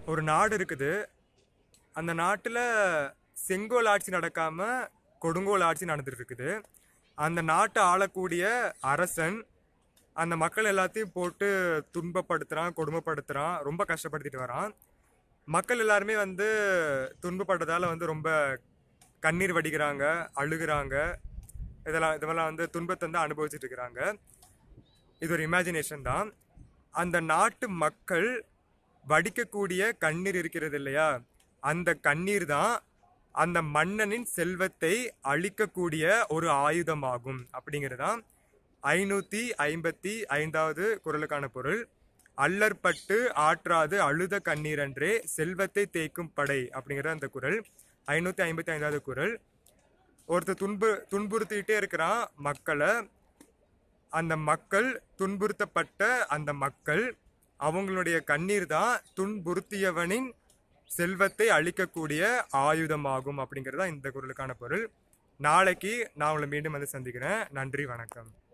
ஒரு நாடு இருக்குது அந்த நாட்டில் செங்கோல் ஆட்சி நடக்காம கொடுங்கோல் ஆட்சி நடந்துட்டு இருக்குது அந்த நாட்டை ஆளக்கூடிய அரசன் அந்த மக்கள் எல்லாத்தையும் போட்டு துன்பப்படுத்துறான் கொடுமைப்படுத்துறான் ரொம்ப கஷ்டப்படுத்திட்டு வரான் மக்கள் எல்லாருமே வந்து துன்பப்படுறதால வந்து ரொம்ப கண்ணீர் வடிக்கிறாங்க அழுகுறாங்க இதெல்லாம் இதெல்லாம் வந்து துன்பத்தை வந்து அனுபவிச்சுட்டு இருக்கிறாங்க இது ஒரு இமேஜினேஷன் தான் அந்த நாட்டு மக்கள் வடிக்கக்கூடிய கண்ணீர் இருக்கிறது இல்லையா அந்த கண்ணீர் தான் அந்த மன்னனின் செல்வத்தை அழிக்கக்கூடிய ஒரு ஆயுதமாகும் அப்படிங்கிறதான் ஐநூற்றி ஐம்பத்தி ஐந்தாவது குரலுக்கான பொருள் அல்லற்பட்டு ஆற்றாது அழுத கண்ணீரன்றே செல்வத்தை தேய்க்கும் படை அப்படிங்கிற அந்த குரல் ஐநூற்றி ஐம்பத்தி ஐந்தாவது குரல் ஒருத்தர் துன்பு துன்புறுத்திக்கிட்டே இருக்கிறான் மக்களை அந்த மக்கள் துன்புறுத்தப்பட்ட அந்த மக்கள் அவங்களுடைய கண்ணீர் தான் துன்புறுத்தியவனின் செல்வத்தை அழிக்கக்கூடிய ஆயுதமாகும் அப்படிங்கிறது தான் இந்த குரலுக்கான பொருள் நாளைக்கு நான் உங்களை மீண்டும் வந்து சந்திக்கிறேன் நன்றி வணக்கம்